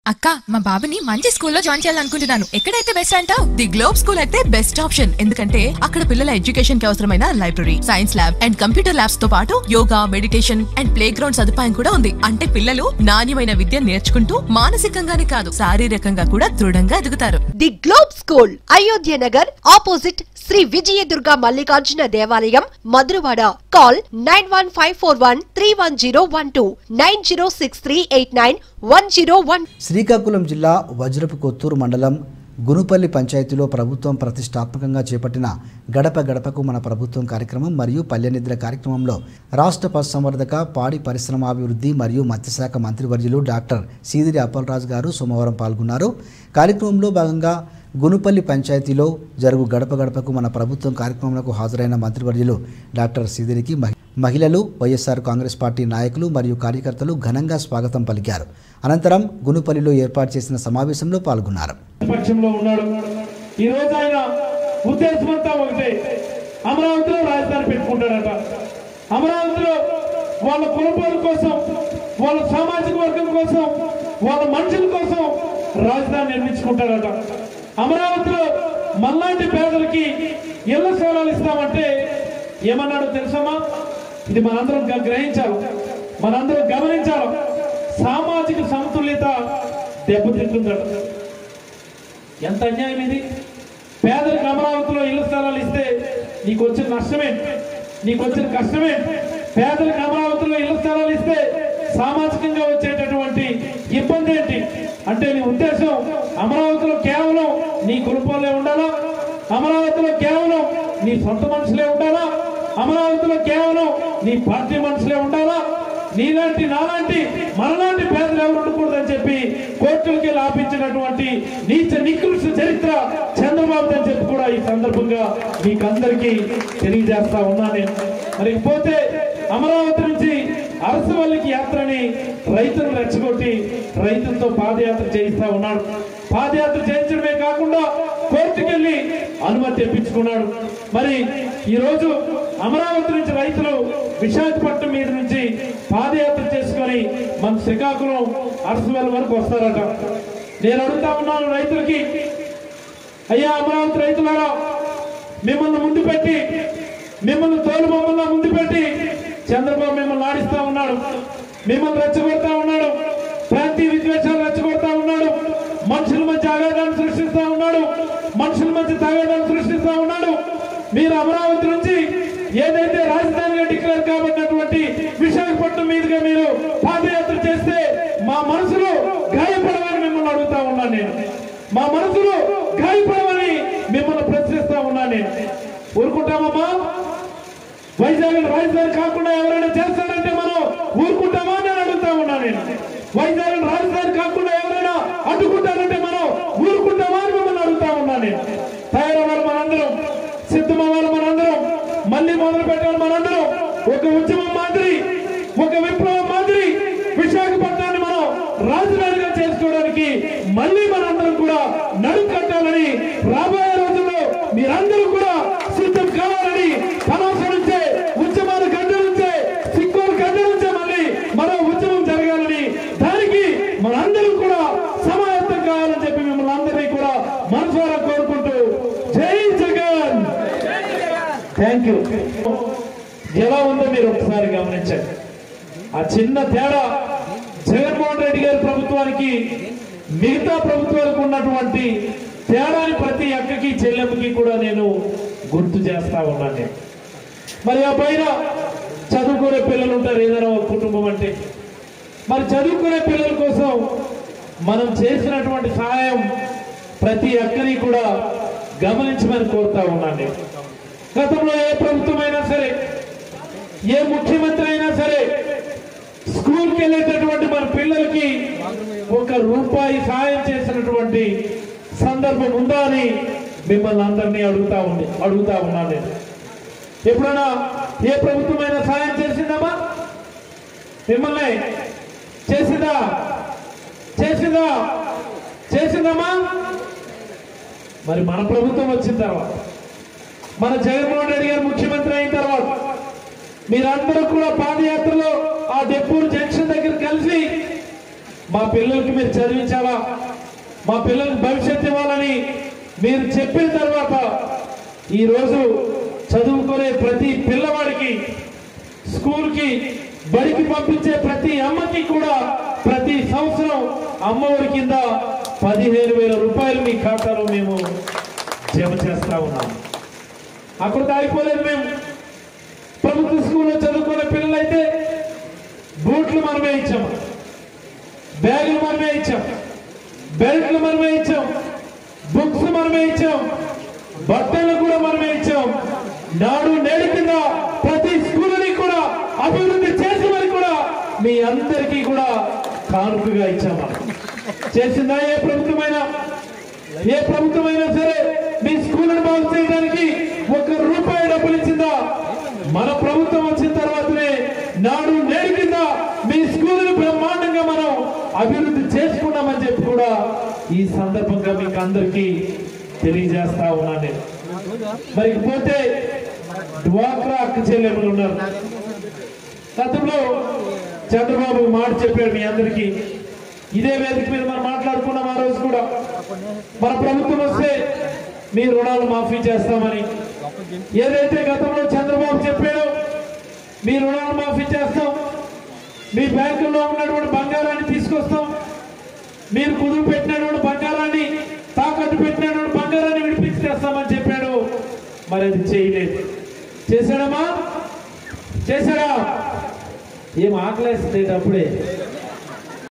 అక్క మా బాబుని మంచి స్కూల్లో జాయిన్ చేయాలనుకుంటున్నాను ఎక్కడైతే బెస్ట్ అంటావు ది గ్లోబ్ స్కూల్ అయితే బెస్ట్ ఆప్షన్ ఎందుకంటే అక్కడ పిల్లల ఎడ్యుకేషన్ కి అవసరమైన library science lab and computer labs తో పాటు yoga meditation and playground సదుపాయం కూడా ఉంది అంటే పిల్లలు నాణ్యమైన విద్య నేర్చుకుంటూ మానసికంగానే కాదు శారీరకంగా కూడా దృఢంగా ఎదుగుతారు the globe school Ayodhya Nagar opposite Shri Vijayadurga Mallikarjuna దేవాలయం Madhurawada call nine one five four one three one zero one two nine zero six three eight nine one zero one Srikakulam జిల్లా వజ్రపు కొత్తూరు మండలం గునుపల్లి పంచాయతీలో ప్రభుత్వం ప్రతిష్టాత్మకంగా చేపట్టిన గడప గడపకు మన ప్రభుత్వం కార్యక్రమం మరియు పల్లెనిద్ర కార్యక్రమంలో రాష్ట్ర పశుసంవర్ధక పాడి పరిశ్రమాభివృద్ధి మరియు మత్స్యశాఖ మంత్రివర్యులు డాక్టర్ సీదిరి అప్పలరాజు గారు సోమవారం పాల్గొన్నారు కార్యక్రమంలో భాగంగా గునుపల్లి పంచాయతీలో జరుగు గడప గడపకు మన ప్రభుత్వం కార్యక్రమంలో హాజరైన మంత్రివర్యులు డాక్టర్ సీదిరికి మహి- మహిళలు వైఎస్ఆర్ కాంగ్రెస్ పార్టీ నాయకులు మరియు కార్యకర్తలు ఘనంగా స్వాగతం పలికారు అనంతరం గునుపల్లిలో ఏర్పాటు చేసిన సమావేశంలో పాల్గొన్నారు పక్షంలో ఉన్నాడు ఈ రోజు ఆయన ఉద్దేశం అంతా ఒకటే అమరావతిలో రాజధాని పెట్టుకుంటాడట అమరావతిలో వాళ్ళ కుటుంబాల కోసం వాళ్ళ సామాజిక వర్గం కోసం వాళ్ళ మనుషుల కోసం రాజధాని నిర్మించుకుంటాడట అమరావతిలో మళ్ళాంటి పేదలకి ఇళ్ల స్థలాలు ఇస్తామంటే ఏమన్నాడో తెలుసమ్మా ఇది మనందరం గ- గ్రహించాలి మనందరం గమనించాలి సామాజిక సమతుల్యత దెబ్బతింటుందట ఎంత అన్యాయం ఇది పేదలకు అమరావతిలో ఇళ్ల స్థలాలు ఇస్తే నీకు వచ్చిన నష్టమే నీకు వచ్చిన కష్టమే పేదలకు అమరావతిలో ఇళ్ల స్థలాలు ఇస్తే సామాజికంగా వచ్చేటటువంటి ఇబ్బంది ఏంటి అంటే నీ ఉద్దేశం అమరావతిలో కేవలం నీ కుటుంబంలో ఉండాలా అమరావతిలో కేవలం నీ సొంత మనుషులే ఉండాలా అమరావతిలో కేవలం నీ పార్టీ మనుషులే ఉండాలా నీలాంటి నాలాంటి మనలాంటి పేదలు ఎవరు ఉండకూడదని చెప్పి కోర్టులకి లాపించినటువంటి నీచ నికృష్ట చరిత్ర చంద్రబాబు అని చెప్పి కూడా ఈ సందర్భంగా మీకు అందరికీ తెలియజేస్తా ఉన్నా నేను మరి పోతే అమరావతి నుంచి అరసవల్లికి యాత్రని రైతులు రెచ్చగొట్టి రైతులతో పాదయాత్ర చేయిస్తా ఉన్నాడు పాదయాత్ర చేయించడమే కాకుండా కోర్టుకెళ్ళి అనుమతి తెప్పించుకున్నాడు మరి ఈ రోజు అమరావతి నుంచి రైతులు విశాఖపట్నం మీద నుంచి పాదయాత్ర చేసుకొని మన శ్రీకాకుళం అరసవెల్ వరకు వస్తారట నేను అడుగుతా ఉన్నాను రైతులకి అయ్యా అమరావతి రైతులారా మిమ్మల్ని ముందు పెట్టి మిమ్మల్ని తోలు బొమ్మల్ని ముందు పెట్టి చంద్రబాబు మిమ్మల్ని ఆడిస్తా ఉన్నాడు మిమ్మల్ని రెచ్చగొడతా ఉన్నాడు ప్రాంతీయ విద్వేషాలు రెచ్చగొడతా ఉన్నాడు మనుషుల మధ్య అగాధాన్ని సృష్టిస్తా ఉన్నాడు మనుషుల మధ్య తగాదాన్ని సృష్టిస్తా ఉన్నాడు మీరు అమరావతి నుంచి ఏదైతే రాజధానిగా డిక్లేర్ కాబడినటువంటి విశాఖపట్నం మీదుగా మీరు పాదయాత్ర చేస్తే మా మనసులో గాయపడమని మిమ్మల్ని అడుగుతా ఉన్నాను నేను మా మనసులో గాయపడమని మిమ్మల్ని ప్రశ్నిస్తా ఉన్నాను నేను ఊరుకుంటామమ్మా వైజాగ్ రాజధాని కాకుండా ఎవరైనా చేస్తారంటే మనం ఊరుకుంటామా అని నేను అడుగుతా ఉన్నాను నేను వైజాగ్ రాజధాని కాకుండా ఎవరైనా అడ్డుకుంటారంటే మనం ఊరుకుంటామా అని మిమ్మల్ని అడుగుతా ఉన్నాను నేను తయారవ్వాలి మనందరం సిద్ధమవ్వాలి మనందరం మళ్ళీ మొదలు పెట్టాలి మనందరం ఒక ఉద్యమం మాదిరి ఒక విప్లవం మాదిరి విశాఖపట్నాన్ని మనం రాజధానిగా చేసుకోవడానికి మళ్ళీ మనందరం కూడా నడుం కట్టాలని రాబోయే రోజుల్లో మీరందరూ కూడా సిద్ధం కావాలని పనవస నుంచే ఉద్యమాల గడ్డ నుంచే సిక్కుల గడ్డ నుంచే మళ్ళీ మరో ఉద్యమం జరగాలని దానికి మనందరం కూడా సమాయత్తం కావాలని చెప్పి మిమ్మల్ని అందరినీ కూడా మనసారా కోరుకుంటూ జై జగన్ థ్యాంక్ యూ ఎలా ఉందో మీరు ఒకసారి గమనించండి ఆ చిన్న తేడా జగన్మోహన్ రెడ్డి గారి ప్రభుత్వానికి మిగతా ప్రభుత్వాలకు ఉన్నటువంటి తేడాని ప్రతి అక్కకి చెల్లెమ్మకి కూడా నేను గుర్తు చేస్తా ఉన్నాను నేను. మరి ఆ పైన చదువుకునే పిల్లలు ఉంటారు ఏదైనా ఒక కుటుంబం అంటే మరి చదువుకునే పిల్లల కోసం మనం చేసినటువంటి సహాయం ప్రతి అక్కని కూడా గమనించమని కోరుతా ఉన్నాను నేను. గతంలో ఏ ప్రభుత్వం అయినా సరే ఏ ముఖ్యమంత్రి అయినా సరే స్కూల్కి వెళ్ళేటటువంటి మన పిల్లలకి ఒక రూపాయి సహాయం చేసినటువంటి సందర్భం ఉందా అని మిమ్మల్ని అందరినీ అడుగుతా ఉంది అడుగుతా ఉన్నాను నేను ఎప్పుడైనా ఏ ప్రభుత్వమైనా సహాయం చేసిందమ్మా మిమ్మల్ని చేసిందా చేసిందా చేసిందమ్మా మరి మన ప్రభుత్వం వచ్చిన తర్వాత మన జగన్మోహన్ రెడ్డి గారు ముఖ్యమంత్రి అయిన తర్వాత మీరందరూ కూడా పాదయాత్రలో ఆ డెప్పూర్ జంక్షన్ దగ్గర కలిసి మా పిల్లలకి మీరు చదివించాలా మా పిల్లలకి భవిష్యత్తు ఇవ్వాలని మీరు చెప్పిన తర్వాత ఈరోజు చదువుకునే ప్రతి పిల్లవాడికి స్కూల్కి బడికి పంపించే ప్రతి అమ్మకి కూడా ప్రతి సంవత్సరం అమ్మఒడి కింద పదిహేను వేల రూపాయలు మీ ఖాతాలో మేము జమ చేస్తా ఉన్నాం అక్కడ ఆగిపోలేదు మేము ప్రభుత్వ స్కూల్లో చదువుకునే పిల్లలైతే బూట్లు మనమే ఇచ్చాం బ్యాగులు మనమే ఇచ్చాం బెల్ట్లు మనమే ఇచ్చాం బుక్స్ మనమే ఇచ్చాం బట్టలు కూడా మనమే ఇచ్చాం నాడు నేడు కింద ప్రతి స్కూల్ని కూడా అభివృద్ధి చేసి మరి కూడా మీ అందరికీ కూడా కానుకగా ఇచ్చాం మనం చేసిందా ఏ ప్రభుత్వమైనా ఏ ప్రభుత్వమైనా సరే మీ స్కూల్ని బాగు చేయడానికి ఒక్క రూపాయి డబ్బులు ఇచ్చిందా మన ప్రభుత్వం వచ్చిన తర్వాతనే నాడు నేడు కింద మీ స్కూల్ని బ్రహ్మాండంగా మనం అభివృద్ధి చేసుకున్నామని చెప్పి కూడా ఈ సందర్భంగా మీకు అందరికీ తెలియజేస్తా ఉన్నాను నేను మరి పోతే డ్వాక్రా అక్క చెల్లెములు ఉన్నారు గతంలో చంద్రబాబు మాట చెప్పాడు మీ అందరికీ ఇదే వేదిక మీద మనం మాట్లాడుకున్నాం ఆ రోజు కూడా మన ప్రభుత్వం వస్తే మీ రుణాలు మాఫీ చేస్తామని ఏదైతే గతంలో చంద్రబాబు చెప్పాడో మీ రుణాలు మాఫీ చేస్తాం మీ బ్యాంకుల్లో ఉన్నటువంటి బంగారాన్ని తీసుకొస్తాం మీరు కుదురు పెట్టినటువంటి బంగారాన్ని తాకట్టు పెట్టినటువంటి బంగారాన్ని విడిపించి తెస్తామని చెప్పాడు మరి అది చేయలేదు చేశాడమ్మా చేశాడా ఏం ఆకలేస్తుంది అప్పుడే